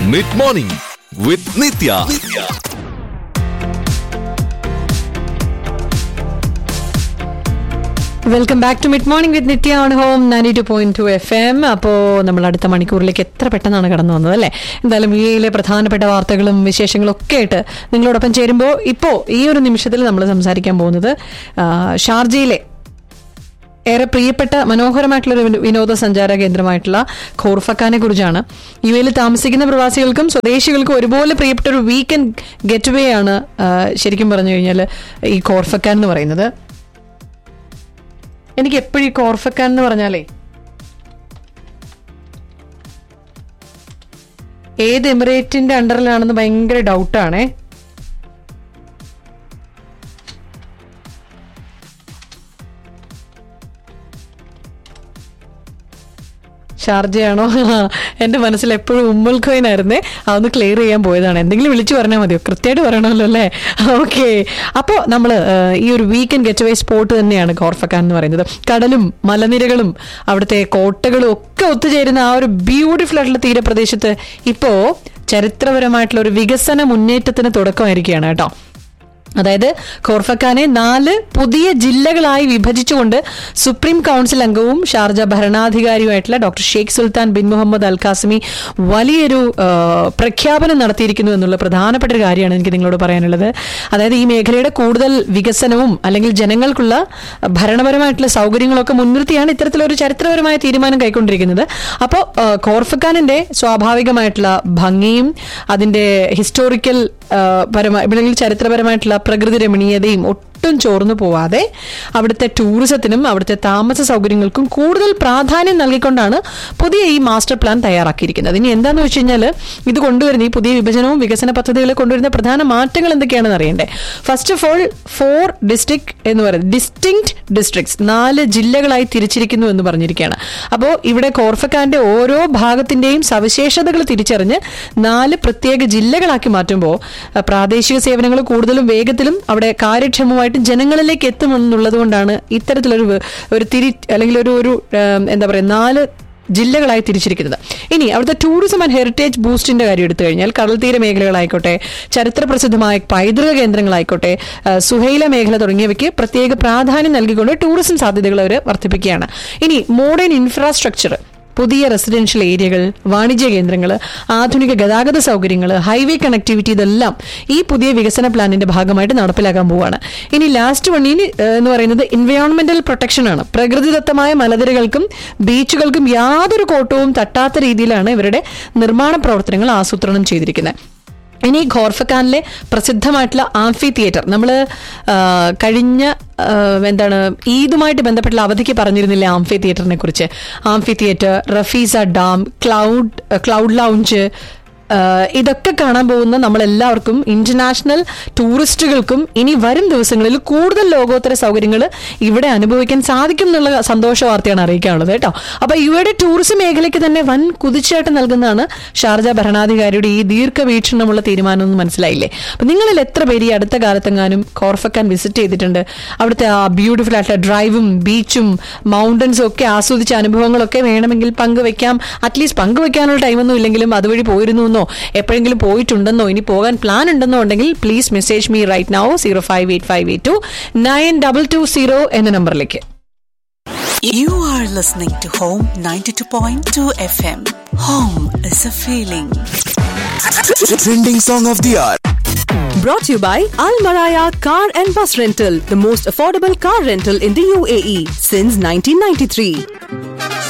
Mid morning with Nithya welcome back to mid morning with Nithya on Home ninety two point two F M അപ്പോൾ നമ്മൾ അടുത്ത മണിക്കൂറിലേക്ക് എത്ര പെട്ടെന്നാണ് കടന്നു വന്നത് അല്ലേ എന്തായാലും യു എയിലെ പ്രധാനപ്പെട്ട വാർത്തകളും വിശേഷങ്ങളും ഒക്കെ ആയിട്ട് നിങ്ങളോടൊപ്പം ചേരുമ്പോൾ ഇപ്പോൾ ഈ ഒരു നിമിഷത്തിൽ നമ്മൾ സംസാരിക്കാൻ പോകുന്നത് ആ, ഷാർജയിലെ ഏറെ പ്രിയപ്പെട്ട മനോഹരമായിട്ടുള്ള ഒരു വിനോ- വിനോദസഞ്ചാര കേന്ദ്രമായിട്ടുള്ള ഖോർഫക്കാനെ കുറിച്ചാണ് യു എയിൽ താമസിക്കുന്ന പ്രവാസികൾക്കും സ്വദേശികൾക്കും ഒരുപോലെ പ്രിയപ്പെട്ട ഒരു വീക്കെൻഡ് ഗെറ്റ് വേ ആണ് ആ, ശരിക്കും പറഞ്ഞു കഴിഞ്ഞാൽ ഈ ഖോർഫക്കാൻ എന്ന് പറയുന്നത് എനിക്ക് എപ്പോഴും ഈ കോർഫക്കാൻ എന്ന് പറഞ്ഞാലേ ഏത് എമിറേറ്റിന്റെ അണ്ടറിലാണെന്ന് ഭയങ്കര ഡൗട്ടാണേ ഷാർജയാണോ എന്റെ മനസ്സിൽ എപ്പോഴും ഉമ്മൽ ഖോയിൻ ആയിരുന്നേ അതൊന്ന് ക്ലിയർ ചെയ്യാൻ പോയതാണ് എന്തെങ്കിലും വിളിച്ചു പറഞ്ഞാൽ മതിയോ കൃത്യമായിട്ട് പറയണമല്ലോ അല്ലേ ഓക്കെ അപ്പോൾ നമ്മൾ ഈ ഒരു വീക്കെൻഡ് ഗെറ്റ് വേ സ്പോട്ട് തന്നെയാണ് കോർഫക്കാൻ എന്ന് പറയുന്നത് കടലും മലനിരകളും അവിടുത്തെ കോട്ടകളും ഒക്കെ ഒത്തുചേരുന്ന ആ ഒരു ബ്യൂട്ടിഫുൾ ആയിട്ടുള്ള തീരപ്രദേശത്ത് ഇപ്പോൾ ചരിത്രപരമായിട്ടുള്ള ഒരു വികസന മുന്നേറ്റത്തിന് തുടക്കമായിരിക്കുകയാണ് കേട്ടോ അതായത് ഖോർഫക്കാനെ നാല് പുതിയ ജില്ലകളായി വിഭജിച്ചുകൊണ്ട് സുപ്രീം കൗൺസിൽ അംഗവും ഷാർജ ഭരണാധികാരിയുമായിട്ടുള്ള doctor Sheikh Sultan bin Muhammad Al Qasimi വലിയൊരു ആ, പ്രഖ്യാപനം നടത്തിയിരിക്കുന്നു എന്നുള്ള പ്രധാനപ്പെട്ട ഒരു കാര്യമാണ് എനിക്ക് നിങ്ങളോട് പറയാനുള്ളത് അതായത് ഈ മേഖലയുടെ കൂടുതൽ വികസനവും അല്ലെങ്കിൽ ജനങ്ങൾക്കുള്ള ഭരണപരമായിട്ടുള്ള സൗകര്യങ്ങളൊക്കെ മുൻനിർത്തിയാണ് ഇത്തരത്തിലൊരു ചരിത്രപരമായ തീരുമാനം കൈക്കൊണ്ടിരിക്കുന്നത് അപ്പോൾ കോർഫക്കാനിന്റെ സ്വാഭാവികമായിട്ടുള്ള ഭംഗിയും അതിന്റെ ഹിസ്റ്റോറിക്കൽ പരമായ അല്ലെങ്കിൽ ചരിത്രപരമായിട്ടുള്ള പ്രകൃതി രമണീയതയും ഒട്ടും ചോർന്നു പോവാതെ അവിടുത്തെ ടൂറിസത്തിനും അവിടുത്തെ താമസ സൗകര്യങ്ങൾക്കും കൂടുതൽ പ്രാധാന്യം നൽകിക്കൊണ്ടാണ് പുതിയ ഈ മാസ്റ്റർ പ്ലാൻ തയ്യാറാക്കിയിരിക്കുന്നത് ഇനി എന്താന്ന് വെച്ച് കഴിഞ്ഞാൽ ഇത് കൊണ്ടുവരുന്ന ഈ പുതിയ വിഭജനവും വികസന പദ്ധതികളെ കൊണ്ടുവരുന്ന പ്രധാന മാറ്റങ്ങൾ എന്തൊക്കെയാണെന്ന് അറിയണ്ടേ first of all four district എന്ന് പറയുന്നത് ഡിസ്റ്റിങ്ക്ട് ഡിസ്ട്രിക്ട്സ് നാല് ജില്ലകളായി തിരിച്ചിരിക്കുന്നു എന്ന് പറഞ്ഞിരിക്കുകയാണ് അപ്പോൾ ഇവിടെ കോർഫക്കാന്റെ ഓരോ ഭാഗത്തിന്റെയും സവിശേഷതകൾ തിരിച്ചറിഞ്ഞ് നാല് പ്രത്യേക ജില്ലകളാക്കി മാറ്റുമ്പോൾ അഹ് പ്രാദേശിക സേവനങ്ങൾ കൂടുതലും വേഗത്തിലും അവിടെ കാര്യക്ഷമമായിട്ട് ജനങ്ങളിലേക്ക് എത്തുമെന്നുള്ളത് കൊണ്ടാണ് ഇത്തരത്തിലൊരു വ- ഒരു തിരി അല്ലെങ്കിൽ ഒരു ഒരു ഏം, എന്താ പറയുക നാല് ജില്ലകളായി തിരിച്ചിരിക്കുന്നത് ഇനി അവിടുത്തെ ടൂറിസം ആൻഡ് ഹെറിറ്റേജ് ബൂസ്റ്റിന്റെ കാര്യം എടുത്തു കഴിഞ്ഞാൽ കടൽത്തീര മേഖലകളായിക്കോട്ടെ ചരിത്ര പ്രസിദ്ധമായ പൈതൃക കേന്ദ്രങ്ങളായിക്കോട്ടെ ആ, സുഹൈല മേഖല തുടങ്ങിയവയ്ക്ക് പ്രത്യേക പ്രാധാന്യം നൽകിക്കൊണ്ട് ടൂറിസം സാധ്യതകൾ അവർ വർദ്ധിപ്പിക്കുകയാണ് ഇനി മോഡേൺ ഇൻഫ്രാസ്ട്രക്ചർ പുതിയ റെസിഡൻഷ്യൽ ഏരിയകൾ വാണിജ്യ കേന്ദ്രങ്ങൾ ആധുനിക ഗതാഗത സൗകര്യങ്ങൾ ഹൈവേ കണക്ടിവിറ്റി ഇതെല്ലാം ഈ പുതിയ വികസന പ്ലാനിന്റെ ഭാഗമായിട്ട് നടപ്പിലാക്കാൻ പോവുകയാണ് ഇനി ലാസ്റ്റ് വൺ ഇനി ഏഹ്, എന്ന് പറയുന്നത് എൻവയോൺമെന്റൽ പ്രൊട്ടക്ഷൻ ആണ് പ്രകൃതിദത്തമായ മലനിരകൾക്കും ബീച്ചുകൾക്കും യാതൊരു കോട്ടവും തട്ടാത്ത രീതിയിലാണ് ഇവരുടെ നിർമ്മാണ പ്രവർത്തനങ്ങൾ ആസൂത്രണം ചെയ്തിരിക്കുന്നത് ഇനി ഖോർഫക്കാനിലെ പ്രസിദ്ധമായിട്ടുള്ള ആംഫി തിയേറ്റർ നമ്മൾ കഴിഞ്ഞ ആ, എന്താണ് ഈദുമായിട്ട് ബന്ധപ്പെട്ടുള്ള അവധിക്ക് പറഞ്ഞിരുന്നില്ലേ ആംഫി തിയേറ്ററിനെ കുറിച്ച് amphitheatre Rafisah dam cloud cloud lounge ആഹ് ഇതൊക്കെ കാണാൻ പോകുന്ന നമ്മളെല്ലാവർക്കും ഇന്റർനാഷണൽ ടൂറിസ്റ്റുകൾക്കും ഇനി വരും ദിവസങ്ങളിൽ കൂടുതൽ ലോകോത്തര സൗകര്യങ്ങൾ ഇവിടെ അനുഭവിക്കാൻ സാധിക്കും എന്നുള്ള സന്തോഷ വാർത്തയാണ് അറിയിക്കാനുള്ളത് കേട്ടോ അപ്പൊ ഇവയുടെ ടൂറിസം മേഖലയ്ക്ക് തന്നെ വൻ കുതിച്ചായിട്ട് നൽകുന്നതാണ് ഷാർജ ഭരണാധികാരിയുടെ ഈ ദീർഘവീക്ഷണമുള്ള തീരുമാനം എന്ന് മനസ്സിലായില്ലേ അപ്പൊ നിങ്ങളിൽ എത്ര പേര് ഈ അടുത്ത കാലത്തെങ്ങാനും കോർഫക്കാൻ വിസിറ്റ് ചെയ്തിട്ടുണ്ട് അവിടുത്തെ ആ ബ്യൂട്ടിഫുൾ ആയിട്ടുള്ള ഡ്രൈവും ബീച്ചും മൗണ്ടൻസും ഒക്കെ ആസ്വദിച്ച അനുഭവങ്ങളൊക്കെ വേണമെങ്കിൽ പങ്കുവെക്കാം അറ്റ്ലീസ്റ്റ് പങ്കുവെക്കാനുള്ള ടൈമൊന്നും ഇല്ലെങ്കിലും അതുവഴി പോയിരുന്നു എന്നോ എപ്പോഴെങ്കിലും പോയിട്ടുണ്ടെന്നോ ഇനി പോകാൻ പ്ലാൻ ഉണ്ടെന്നോ ഉണ്ടെങ്കിൽ please message me right now zero five eight five eight two nine double two zero എന്ന നമ്പറിലേക്ക് You are listening to Home 92.2 FM. Home is a feeling. Trending song of the hour Brought to you by Al Maraya Car and Bus Rental, the most affordable car rental in the UAE since 1993.